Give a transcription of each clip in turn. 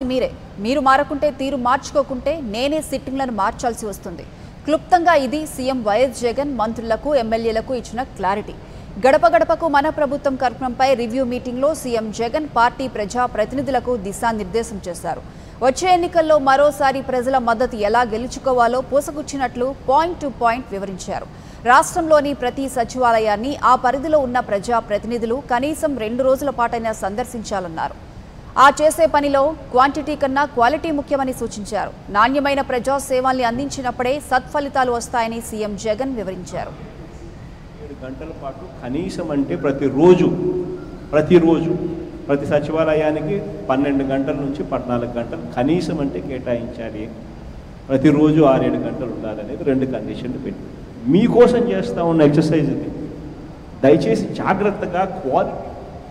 మీరే మీరు మారకుంటే తీరు మార్చుకోకుంటే నేనే సిట్టింగ్లను మార్చాల్సి వస్తుంది క్లుప్తంగా ఇది సీఎం వైఎస్ జగన్ మంత్రులకు ఎమ్మెల్యేలకు ఇచ్చిన క్లారిటీ గడప గడపకు మన ప్రభుత్వం కార్యక్రమంపై రివ్యూ మీటింగ్లో సీఎం జగన్ పార్టీ ప్రజా ప్రతినిధులకు దిశానిర్దేశం చేశారు వచ్చే ఎన్నికల్లో మరోసారి ప్రజల మద్దతు ఎలా గెలుచుకోవాలో పూసగుచ్చినట్లు పాయింట్ టు పాయింట్ వివరించారు రాష్ట్రంలోని ప్రతి సచివాలయాన్ని ఆ పరిధిలో ఉన్న ప్రజా ప్రతినిధులు కనీసం రెండు రోజుల పాటైనా సందర్శించాలన్నారు ఆ చేసే పనిలో క్వాంటిటీ కన్నా క్వాలిటీ ముఖ్యమని సూచించారు నాణ్యమైన ప్రజా సేవల్ని అందించినప్పుడే సత్ఫలితాలు వస్తాయని సీఎం జగన్ వివరించారు ఏడు గంటల పాటు కనీసం అంటే ప్రతిరోజు ప్రతిరోజు ప్రతి సచివాలయానికి పన్నెండు గంటల నుంచి పద్నాలుగు గంటలు కనీసం అంటే కేటాయించాలి ప్రతిరోజు ఆరేడు గంటలు ఉండాలనేది రెండు కండిషన్లు పెట్టి మీకోసం చేస్తా ఉన్న ఎక్సర్సైజ్ ఇది దయచేసి జాగ్రత్తగా క్వాలిటీ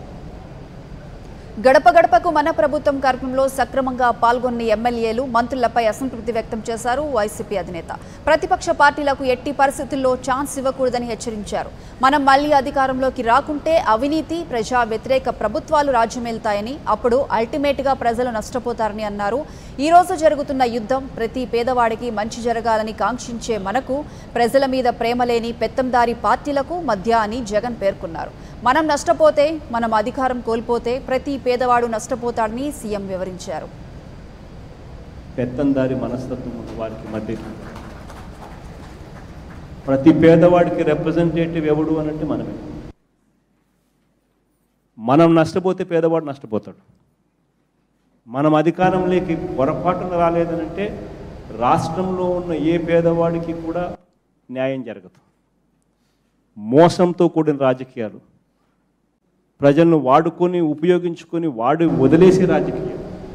గడప గడపకు మన ప్రభుత్వం కార్యక్రమంలో సక్రమంగా పాల్గొన్న ఎమ్మెల్యేలు మంత్రులపై అసంతృప్తి వ్యక్తం చేశారు వైసీపీ అధినేత ప్రతిపక్ష పార్టీలకు ఎట్టి పరిస్థితుల్లో ఛాన్స్ ఇవ్వకూడదని హెచ్చరించారు మనం మళ్లీ అధికారంలోకి రాకుంటే అవినీతి ప్రజా వ్యతిరేక ప్రభుత్వాలు రాజ్యమేల్తాయని అప్పుడు అల్టిమేట్గా ప్రజలు నష్టపోతారని అన్నారు ఈ రోజు జరుగుతున్న యుద్ధం ప్రతి పేదవాడికి మంచి జరగాలని కాంక్షించే మనకు ప్రజల మీద ప్రేమ లేని పెత్తందారి పార్టీలకు మధ్య అని జగన్ పేర్కొన్నారు మనం నష్టపోతే మనం అధికారం కోల్పోతే ప్రతి పేదవాడు నష్టపోతాడని సీఎం వివరించారు పెత్తందారి మనస్తత్వం ఉన్న వారికి మధ్య ప్రతి పేదవాడికి రిప్రజెంటేటివ్ ఎవడు అని అంటే మనమే మనం నష్టపోతే పేదవాడు నష్టపోతాడు మనం అధికారంలోకి పొరపాటున రాలేదనంటే రాష్ట్రంలో ఉన్న ఏ పేదవాడికి కూడా న్యాయం జరగదు మోసంతో కూడిన రాజకీయాలు ప్రజలను వాడుకొని ఉపయోగించుకొని వాడి వదిలేసే రాజకీయం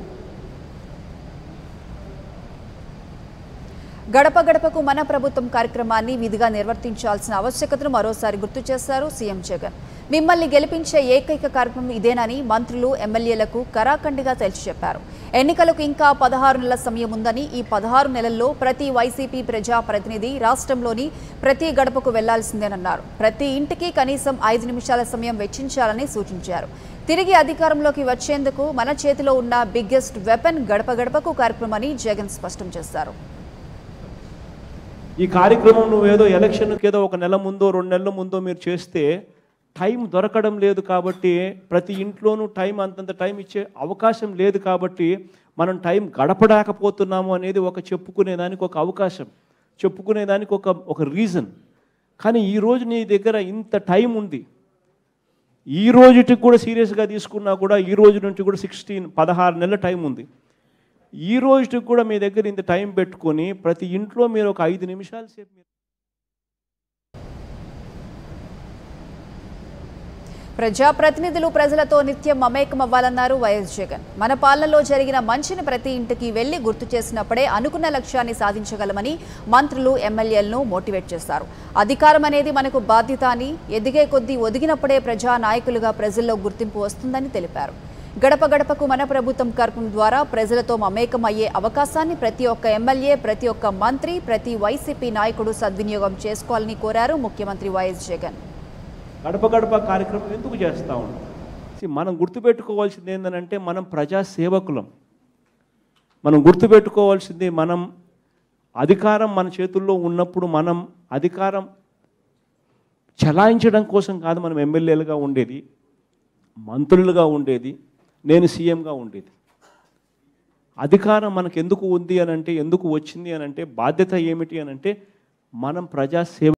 గడప గడపకు మన ప్రభుత్వం కార్యక్రమాన్ని విధిగా నిర్వర్తించాల్సిన ఆవశ్యకతను మరోసారి గుర్తు చేశారు సీఎం జగన్ మిమ్మల్ని గెలిపించే ఏకైక కార్యక్రమం ఇదేనని మంత్రులు ఎమ్మెల్యేలకు కరాఖండిగా తేల్చి చెప్పారు ఎన్నికలకు ఇంకా పదహారు నెలల సమయం ఉందని ఈ పదహారు నెలల్లో ప్రతి వైసీపీ ప్రజా ప్రతినిధి రాష్ట్రంలోని ప్రతి గడపకు వెళ్లాల్సిందేనన్నారు ప్రతి ఇంటికి కనీసం ఐదు నిమిషాల సమయం వెచ్చించాలని సూచించారు తిరిగి అధికారంలోకి వచ్చేందుకు మన చేతిలో ఉన్న బిగ్గెస్ట్ వెపన్ గడప గడపకు కార్యక్రమని జగన్ స్పష్టం చేశారు ఈ కార్యక్రమం నువ్వేదో ఎలక్షన్కి ఏదో ఒక నెల ముందో రెండు నెలల ముందో మీరు చేస్తే టైం దొరకడం లేదు కాబట్టి ప్రతి ఇంట్లోనూ టైం అంతంత టైం ఇచ్చే అవకాశం లేదు కాబట్టి మనం టైం గడపడాకపోతున్నాము అనేది ఒక చెప్పుకునేదానికి ఒక అవకాశం చెప్పుకునేదానికి ఒక ఒక రీజన్ కానీ ఈరోజు నీ దగ్గర ఇంత టైం ఉంది ఈ రోజుకి కూడా సీరియస్గా తీసుకున్నా కూడా ఈ రోజు నుంచి కూడా సిక్స్టీన్ పదహారు నెలల టైం ఉంది ఈ రోజుకి కూడా మీ దగ్గర ఇంత టైం పెట్టుకొని ప్రతి ఇంట్లో మీరు ఒక ఐదు నిమిషాల సేపు మీరు ప్రజాప్రతినిధులు ప్రజలతో నిత్యం మమేకం అవ్వాలన్నారు వైఎస్ జగన్ మన పాలనలో జరిగిన మంచిని ప్రతి ఇంటికి వెళ్లి గుర్తు చేసినప్పుడే అనుకున్న లక్ష్యాన్ని సాధించగలమని మంత్రులు ఎమ్మెల్యేలను మోటివేట్ చేశారు అధికారం అనేది మనకు బాధ్యత అని ఎదిగే కొద్దీ ఒదిగినప్పుడే ప్రజా నాయకులుగా ప్రజల్లో గుర్తింపు వస్తుందని తెలిపారు గడప గడపకు మన ప్రభుత్వం కార్యక్రమం ద్వారా ప్రజలతో మమేకం అయ్యే అవకాశాన్ని ప్రతి ఒక్క ఎమ్మెల్యే ప్రతి ఒక్క మంత్రి ప్రతి వైసీపీ నాయకుడు సద్వినియోగం చేసుకోవాలని కోరారు ముఖ్యమంత్రి వైఎస్ జగన్ గడప గడప కార్యక్రమం ఎందుకు చేస్తూ ఉన్నాం See, మనం గుర్తుపెట్టుకోవాల్సింది ఏంటంటే మనం ప్రజా సేవకులం మనం గుర్తుపెట్టుకోవాల్సింది మనం అధికారం మన చేతుల్లో ఉన్నప్పుడు మనం అధికారం చలాయించడం కోసం కాదు మనం ఎమ్మెల్యేలుగా ఉండేది మంత్రులుగా ఉండేది నేను సీఎంగా ఉండేది అధికారం మనకు ఎందుకు ఉంది అని అంటే ఎందుకు వచ్చింది అని అంటే బాధ్యత ఏమిటి అని అంటే మనం ప్రజా సేవ